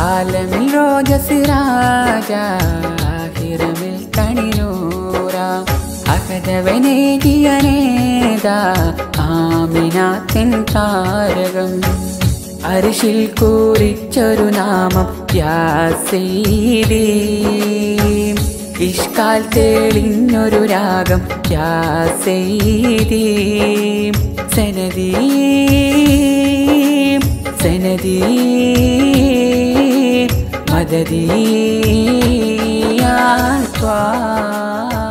ആലമിൽ റോജസിരാജ ഹിറമിൽ കണിനൂറ അഹദവനേകിയനേതാ ആമിനാത്തിൻ താരകം അരിശിൽ കൂറിച്ചൊരു നാമം യാസീദീ ഇഷ്കാൽ തെളിഞ്ഞൊരു രാഗം യാസീദീ സനദീ സനദീ മദദീ യാ ത്വാ